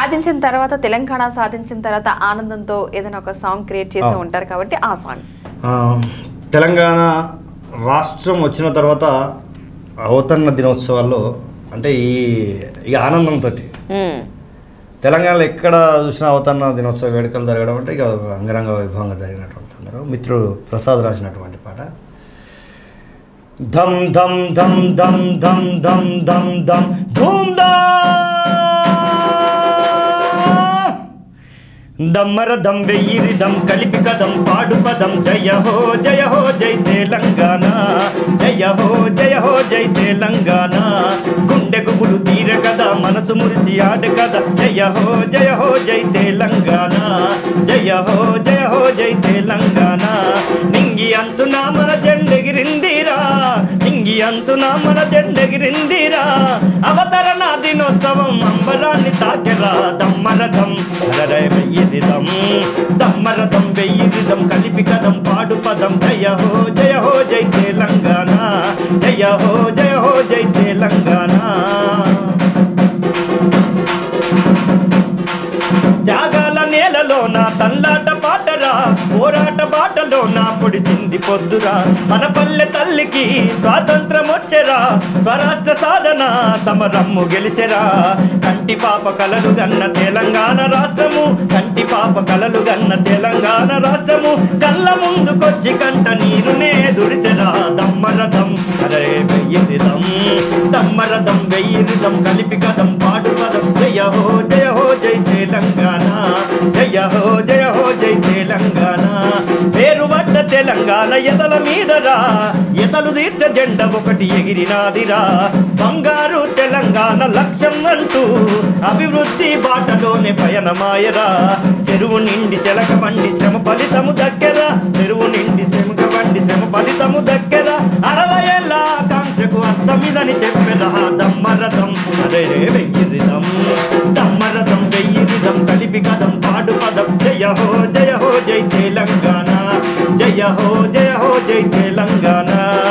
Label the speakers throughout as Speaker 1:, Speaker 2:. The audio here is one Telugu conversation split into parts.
Speaker 1: సాధించిన తర్వాత తెలంగాణ సాధించిన తర్వాత ఆనందంతో ఏదైనా ఒక సాంగ్ క్రియేట్ చేసి
Speaker 2: అవును.
Speaker 1: ఉంటారు కాబట్టి ఆ సాంగ్
Speaker 2: ఆ, తెలంగాణ రాష్ట్రం వచ్చిన తర్వాత అవతరణ దినోత్సవాల్లో అంటే ఈ ఈ ఆనందంతో తెలంగాణలో ఎక్కడ చూసినా అవతరణ దినోత్సవ వేడుకలు జరగడం అంటే ఇక అంగరంగ వైభవంగా జరిగినటువంటి సందర్భం మిత్రుడు ప్రసాద్ రాసినటువంటి పాట ధమ్ ధమ్ ధమ్ ధమ్ ధమ్ ధమ్ ధమ్ ధమ్ ధూమ్ దా దమ్మర దమ్ వెయ్యిరి దమ్ కలిపి కదం పాడు పదం జయ హో జయ హో జై తెలంగాణ జయ హో జయ హో జై తెలంగాణ గుండె గుబులు తీర కదా మనసు మురిసి ఆడ కదా జయ హో జయ హో జై తెలంగాణ జయ హో జయ హో జై తెలంగాణ నింగి అంచున మన జెండెగిరిందిరా నింగి అంచున మన జెండెగిరిందిరా అవతరణ దినోత్సవం అంబరాన్ని తాకెరా దమ్మరథం అరరే వెయ్యిరిదం దమ్మరథం వెయ్యిరిదం కలిపి కదం పాడు పదం జయ హో జయ హో జై తెలంగాణ జయ హో జయ హో జై తెలంగాణ త్యాగాల నేలలోన తల్లాట పాటరా పోరాట బాటలోన పొడిచింది పొద్దురా మన పల్లె తల్లికి స్వాతంత్రం వచ్చెరా స్వరాష్ట్ర సాధన సమరమ్ము గెలిచెరా కంటి పాప కలలు గన్న తెలంగాణ రాష్ట్రము కంటి పాప కలలు గన్న తెలంగాణ రాష్ట్రము కళ్ళ ముందుకొచ్చి కంట నీరునే దుడిచెరా దమ్మరథం అరే వెయ్యిరిదం దమ్మరథం వెయ్యిరిదం కలిపి కదం పాడు పదం జయ హో జయ హో జై తెలంగాణ జయ హో జయ హో జై తెలంగాణ పేరు పడ్డ తెలంగాణ ఎదల మీదరా ఎదలు తీర్చ జెండ ఒకటి ఎగిరినాదిరా బంగారు తెలంగాణ లక్ష్యం అంటూ అభివృద్ధి బాటలోనే పయనమాయరా చెరువు నిండి సెలక పండి శ్రమ ఫలితము దగ్గర చెరువు నిండి శ్రమక పండి శ్రమ ఫలితము దగ్గర అరవై ఏళ్ళ కాంక్షకు అర్థమిదని చెప్పెరా దమ్మరథం అరే వెయ్యిరిదం దమ్మరథం వెయ్యిరిదం కలిపి కదం పాడు పదం జయ హో జయ హో జై తెలంగాణ జయ హో జయ హో జై తెలంగాణ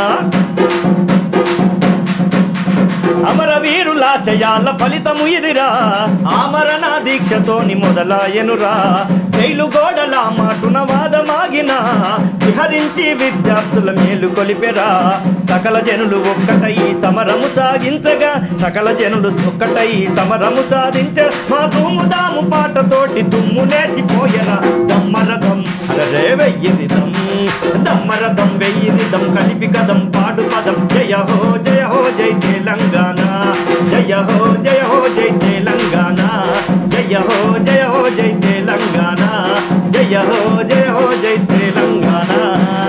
Speaker 2: అమరవీరుల చయాల ఫలితము ఇదిరా ఆమరణ దీక్షతోని మొదలాయనురా జైలు గోడల మాటున వాదమాగిన విహరించి విద్యార్థుల మేలు కొలిపెరా సకల జనులు ఒక్కటై సమరము సాగించగా సకల జనులు ఒక్కటై సమరము సాధించ మా దుమ్ముదాము పాటతోటి దుమ్ము లేచిపోయరా దమ్మరథం అరే వెయ్యిరిదం దమ్మరథం వెయ్యిరిదం కలిపి కదం పాడు పదం జయ హో జయ హో జై తెలంగాణ జయ హో జయ హో జై తెలంగాణ జయ హో జయ హో జై తెలంగాణ జయ హో జయ హో జై తెలంగాణ